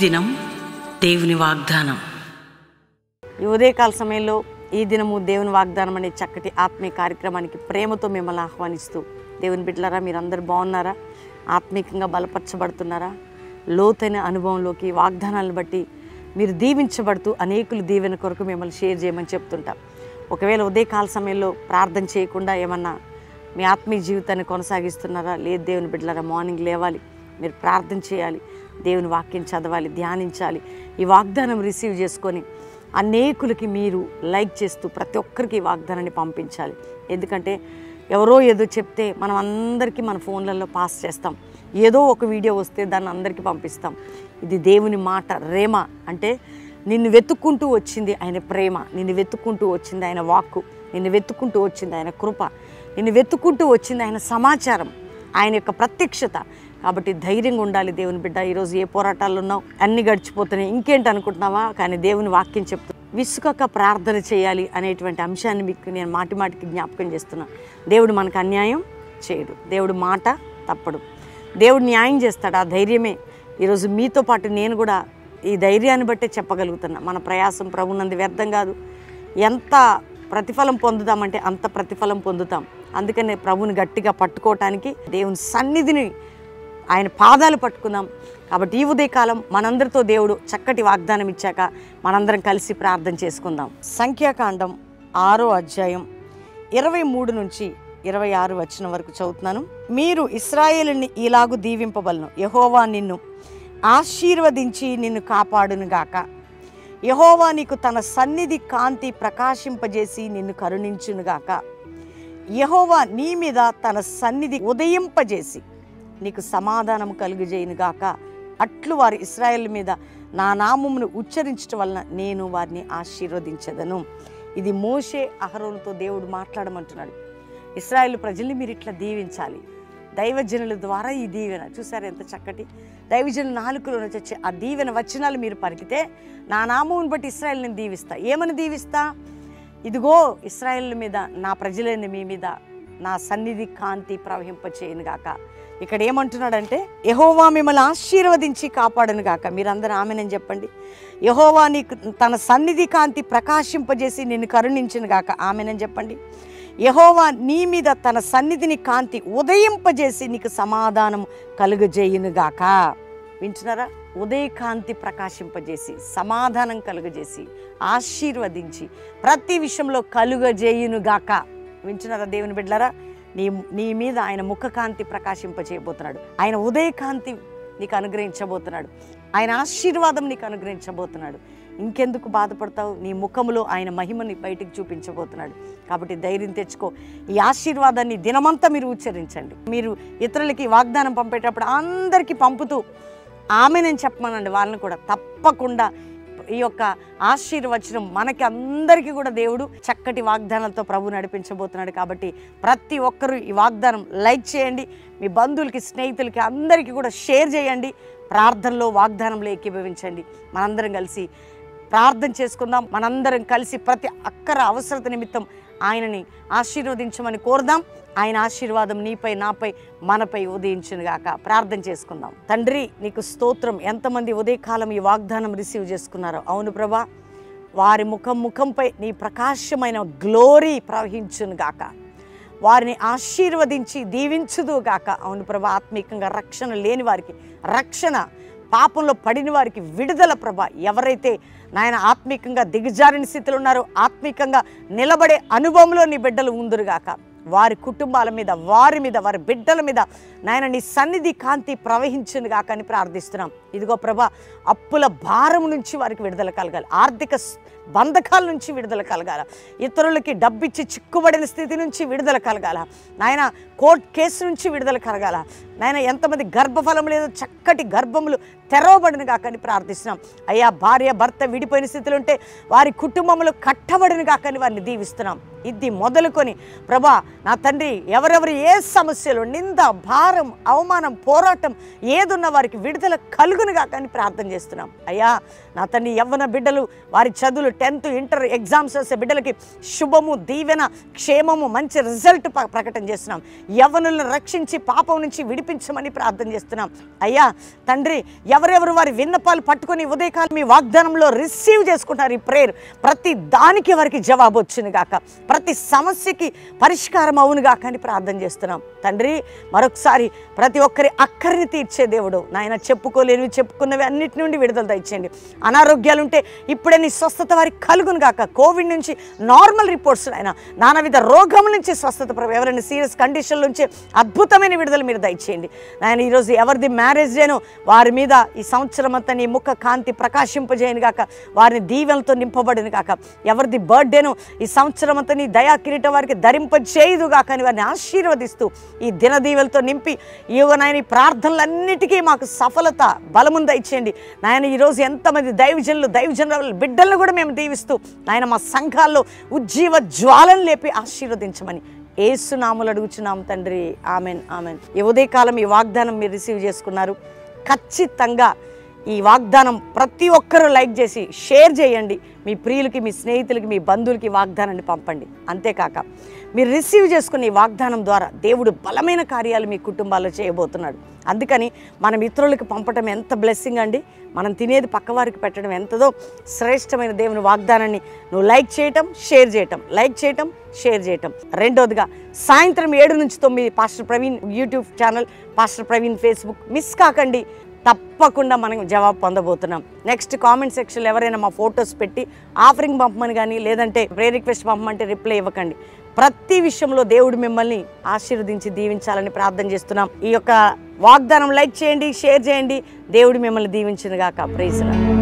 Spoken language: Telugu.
దినం దేవుని వాగ్దానం ఈ ఉదయకాల సమయంలో ఈ దినము దేవుని వాగ్దానం అనే చక్కటి ఆత్మీయ కార్యక్రమానికి ప్రేమతో మిమ్మల్ని ఆహ్వానిస్తూ దేవుని బిడ్డలారా మీరందరూ బాగున్నారా ఆత్మీయంగా బలపరచబడుతున్నారా లోతైన అనుభవంలోకి వాగ్దానాలను బట్టి మీరు దీవించబడుతూ అనేకులు దీవెన కొరకు మిమ్మల్ని షేర్ చేయమని చెప్తుంటాం ఒకవేళ ఉదయకాల సమయంలో ప్రార్థన చేయకుండా ఏమన్నా మీ ఆత్మీయ జీవితాన్ని కొనసాగిస్తున్నారా లేదు దేవుని బిడ్డలారా మార్నింగ్ లేవాలి మీరు ప్రార్థన చేయాలి దేవుని వాక్యం చదవాలి ధ్యానించాలి ఈ వాగ్దానం రిసీవ్ చేసుకొని అనేకులకి మీరు లైక్ చేస్తూ ప్రతి ఒక్కరికి ఈ వాగ్దానాన్ని పంపించాలి ఎందుకంటే ఎవరో ఏదో చెప్తే మనం అందరికీ మన ఫోన్లలో పాస్ చేస్తాం ఏదో ఒక వీడియో వస్తే దాన్ని అందరికీ పంపిస్తాం ఇది దేవుని మాట రేమ అంటే నిన్ను వెతుక్కుంటూ వచ్చింది ఆయన ప్రేమ నిన్ను వెతుక్కుంటూ వచ్చింది ఆయన వాక్కు నిన్ను వెతుక్కుంటూ వచ్చింది ఆయన కృప నిన్ను వెతుక్కుంటూ వచ్చింది ఆయన సమాచారం ఆయన యొక్క ప్రత్యక్షత కాబట్టి ధైర్యంగా ఉండాలి దేవుని బిడ్డ ఈరోజు ఏ పోరాటాలు ఉన్నావు అన్ని గడిచిపోతున్నాయి ఇంకేంటి అనుకుంటున్నావా కానీ దేవుని వాక్యం చెప్తూ విసుకక ప్రార్థన చేయాలి అనేటువంటి అంశాన్ని మీకు నేను మాటి మాటికి జ్ఞాపకం చేస్తున్నా దేవుడు మనకు అన్యాయం చేయడు దేవుడు మాట తప్పడు దేవుడు న్యాయం చేస్తాడు ఆ ధైర్యమే ఈరోజు మీతో పాటు నేను కూడా ఈ ధైర్యాన్ని బట్టే చెప్పగలుగుతున్నా మన ప్రయాసం ప్రభునంది వ్యర్థం కాదు ఎంత ప్రతిఫలం పొందుతామంటే అంత ప్రతిఫలం పొందుతాం అందుకనే ప్రభుని గట్టిగా పట్టుకోవటానికి దేవుని సన్నిధిని ఆయన పాదాలు పట్టుకుందాం కాబట్టి ఈ ఉదయకాలం మనందరితో దేవుడు చక్కటి వాగ్దానం ఇచ్చాక మనందరం కలిసి ప్రార్థన చేసుకుందాం సంఖ్యాకాండం ఆరో అధ్యాయం ఇరవై మూడు నుంచి ఇరవై ఆరు వచ్చిన వరకు చదువుతున్నాను మీరు ఇస్రాయేలుని ఇలాగు దీవింపబలను యహోవా నిన్ను ఆశీర్వదించి నిన్ను కాపాడునుగాక యహోవా నీకు తన సన్నిధి కాంతి ప్రకాశింపజేసి నిన్ను కరుణించునుగాక యహోవా నీ మీద తన సన్నిధి ఉదయింపజేసి నీకు సమాధానం కలుగజేయునుగాక అట్లు వారి ఇస్రాయేల్ మీద నా నామమును ఉచ్చరించటం వలన నేను వారిని ఆశీర్వదించదను ఇది మోషే అహరోనుతో దేవుడు మాట్లాడమంటున్నాడు ఇస్రాయేల్ ప్రజల్ని మీరు ఇట్లా దీవించాలి దైవజనుల ద్వారా ఈ దీవెన చూసారు ఎంత చక్కటి దైవజనుల నాలుకలో నుంచి వచ్చే ఆ దీవెన వచనాలు మీరు పలికితే నా నామమును బట్టి ఇస్రాయేల్ని దీవిస్తా ఏమని దీవిస్తా ఇదిగో ఇస్రాయేల్ మీద నా ప్రజలైన మీ మీద నా సన్నిధి కాంతి ప్రవహింపచేయను గాక ఇక్కడ ఏమంటున్నాడంటే యహోవా మిమ్మల్ని ఆశీర్వదించి కాపాడను గాక మీరందరూ ఆమెనని చెప్పండి యహోవా నీకు తన సన్నిధి కాంతి ప్రకాశింపజేసి నిన్ను కరుణించును గాక ఆమెనని చెప్పండి యహోవా నీ మీద తన సన్నిధిని కాంతి ఉదయింపజేసి నీకు సమాధానం కలుగజేయునుగాక వింటున్నారా ఉదయకాంతి ప్రకాశింపజేసి సమాధానం కలుగజేసి ఆశీర్వదించి ప్రతి విషయంలో కలుగజేయునుగాక వింటున్నారా దేవుని బిడ్డలారా నీ నీ మీద ఆయన ముఖకాంతి ప్రకాశింపజేయబోతున్నాడు ఆయన ఉదయకాంతి నీకు అనుగ్రహించబోతున్నాడు ఆయన ఆశీర్వాదం నీకు అనుగ్రహించబోతున్నాడు ఇంకెందుకు బాధపడతావు నీ ముఖములో ఆయన మహిమని బయటికి చూపించబోతున్నాడు కాబట్టి ధైర్యం తెచ్చుకో ఈ ఆశీర్వాదాన్ని దినమంతా మీరు ఉచ్చరించండి మీరు ఇతరులకి వాగ్దానం పంపేటప్పుడు అందరికీ పంపుతూ ఆమె నేను చెప్పమనండి వాళ్ళని కూడా తప్పకుండా ఈ యొక్క ఆశీర్వచనం మనకి అందరికీ కూడా దేవుడు చక్కటి వాగ్దానాలతో ప్రభు నడిపించబోతున్నాడు కాబట్టి ప్రతి ఒక్కరూ ఈ వాగ్దానం లైక్ చేయండి మీ బంధువులకి స్నేహితులకి అందరికీ కూడా షేర్ చేయండి ప్రార్థనలో వాగ్దానంలో ఏకీభవించండి మనందరం కలిసి ప్రార్థన చేసుకుందాం మనందరం కలిసి ప్రతి అక్కర అవసరత నిమిత్తం ఆయనని ఆశీర్వదించమని కోరుదాం ఆయన ఆశీర్వాదం నీపై నాపై మనపై ఉదయించునుగాక ప్రార్థన చేసుకుందాం తండ్రి నీకు స్తోత్రం ఎంతమంది ఉదయకాలం ఈ వాగ్దానం రిసీవ్ చేసుకున్నారో అవును ప్రభా వారి ముఖం ముఖంపై నీ ప్రకాశమైన గ్లోరీ ప్రవహించునుగాక వారిని ఆశీర్వదించి దీవించుదు గాక అవును ప్రభా ఆత్మీకంగా రక్షణ లేని వారికి రక్షణ పాపంలో పడిన వారికి విడుదల ప్రభ ఎవరైతే నాయన ఆత్మీకంగా దిగజారిన స్థితిలో ఉన్నారో ఆత్మీకంగా నిలబడే అనుభవంలో నీ బిడ్డలు ఉందురుగాక వారి కుటుంబాల మీద వారి మీద వారి బిడ్డల మీద నాయన నీ సన్నిధి కాంతి ప్రవహించును గాక అని ప్రార్థిస్తున్నాం ఇదిగో ప్రభా అప్పుల భారం నుంచి వారికి విడుదల కలగాలి ఆర్థిక స్- బంధకాల నుంచి విడుదల కలగాల ఇతరులకి డబ్బిచ్చి చిక్కుబడిన స్థితి నుంచి విడుదల కలగాల నాయన కోర్టు కేసు నుంచి విడుదల కలగాల నాయన ఎంతమంది గర్భఫలం లేదు చక్కటి గర్భములు తెరవబడిన కాకని ప్రార్థిస్తున్నాం అయ్యా భార్య భర్త విడిపోయిన స్థితిలో ఉంటే వారి కుటుంబములు కట్టబడిన కాకని వారిని దీవిస్తున్నాం ఇది మొదలుకొని ప్రభా నా తండ్రి ఎవరెవరు ఏ సమస్యలు నింద భారం అవమానం పోరాటం ఏదున్న వారికి విడుదల కలుగును కాకని ప్రార్థన చేస్తున్నాం అయ్యా నా తండ్రి యవ్వన బిడ్డలు వారి చదువులు టెన్త్ ఇంటర్ ఎగ్జామ్స్ వస్తే బిడ్డలకి శుభము దీవెన క్షేమము మంచి రిజల్ట్ ప్ర- ప్రకటన చేస్తున్నాం యవనులను రక్షించి పాపం నుంచి విడిపించమని ప్రార్థన చేస్తున్నాం అయ్యా తండ్రి ఎవరెవరు వారి విన్నపాలు పట్టుకొని ఉదయకాలం మీ వాగ్దానంలో రిసీవ్ చేసుకుంటారు ఈ ప్రేయర్ ప్రతి దానికి వారికి జవాబు వచ్చింది గాక ప్రతి సమస్యకి పరిష్కారం అవును గాక అని ప్రార్థన చేస్తున్నాం తండ్రి మరొకసారి ప్రతి ఒక్కరి అక్కరిని తీర్చే దేవుడు నాయన చెప్పుకోలేనివి చెప్పుకున్నవి అన్నిటి నుండి విడుదల దయచేయండి అనారోగ్యాలు ఉంటే ఇప్పుడే నీ స్వస్థత వారికి కలుగును గాక కోవిడ్ నుంచి నార్మల్ రిపోర్ట్స్ ఆయన నానావిధ రోగం నుంచి స్వస్థత ప్రభు ఎవరైనా సీరియస్ కండిషన్ నుంచి అద్భుతమైన విడుదల మీరు దయచేయండి నాయన ఈరోజు ఎవరిది మ్యారేజ్ డేనో వారి మీద ఈ సంవత్సరం అంతా నీ ముఖ కాంతి ప్రకాశింపజేయను గాక వారిని దీవెనలతో నింపబడిన గాక ఎవరిది బర్త్డేనో ఈ సంవత్సరం అంతా నీ దయా కిరీటం వారికి ధరింపజేయదు గాక అని వారిని ఆశీర్వదిస్తూ ఈ దిన దీవెలతో నింపి ఈ యొక్క నాయన ఈ ప్రార్థనలన్నిటికీ మాకు సఫలత బలముంద ఇచ్చేయండి నాయన ఈరోజు ఎంతమంది దైవజనులు దైవజనుల బిడ్డలను కూడా మేము దీవిస్తూ నాయన మా సంఘాల్లో ఉజ్జీవ జ్వాలను లేపి ఆశీర్వదించమని ఏసునాములు అడుగుచున్నాం తండ్రి ఆమెన్ ఆమెన్ ఈ ఉదయకాలం ఈ వాగ్దానం మీరు రిసీవ్ చేసుకున్నారు ఖచ్చితంగా ఈ వాగ్దానం ప్రతి ఒక్కరూ లైక్ చేసి షేర్ చేయండి మీ ప్రియులకి మీ స్నేహితులకి మీ బంధువులకి ఈ వాగ్దానాన్ని పంపండి అంతేకాక మీరు రిసీవ్ చేసుకున్న ఈ వాగ్దానం ద్వారా దేవుడు బలమైన కార్యాలు మీ కుటుంబాల్లో చేయబోతున్నాడు అందుకని మనం ఇతరులకు పంపటం ఎంత బ్లెస్సింగ్ అండి మనం తినేది పక్కవారికి పెట్టడం ఎంతదో శ్రేష్టమైన దేవుని వాగ్దానాన్ని నువ్వు లైక్ చేయటం షేర్ చేయటం లైక్ చేయటం షేర్ చేయటం రెండోదిగా సాయంత్రం ఏడు నుంచి తొమ్మిది pastor Praveen YouTube channel pastor Praveen Facebook miss కాకండి తప్పకుండా మనం జవాబు పొందబోతున్నాం నెక్స్ట్ కామెంట్ సెక్షన్లో ఎవరైనా మా ఫొటోస్ పెట్టి ఆఫరింగ్ పంపమని కానీ లేదంటే ప్రే రిక్వెస్ట్ పంపమంటే రిప్లై ఇవ్వకండి ప్రతి విషయంలో దేవుడు మిమ్మల్ని ఆశీర్వదించి దీవించాలని ప్రార్థన చేస్తున్నాం ఈ యొక్క వాగ్దానం లైక్ చేయండి షేర్ చేయండి దేవుడు మిమ్మల్ని దీవించిన గాక ప్రైజ్లా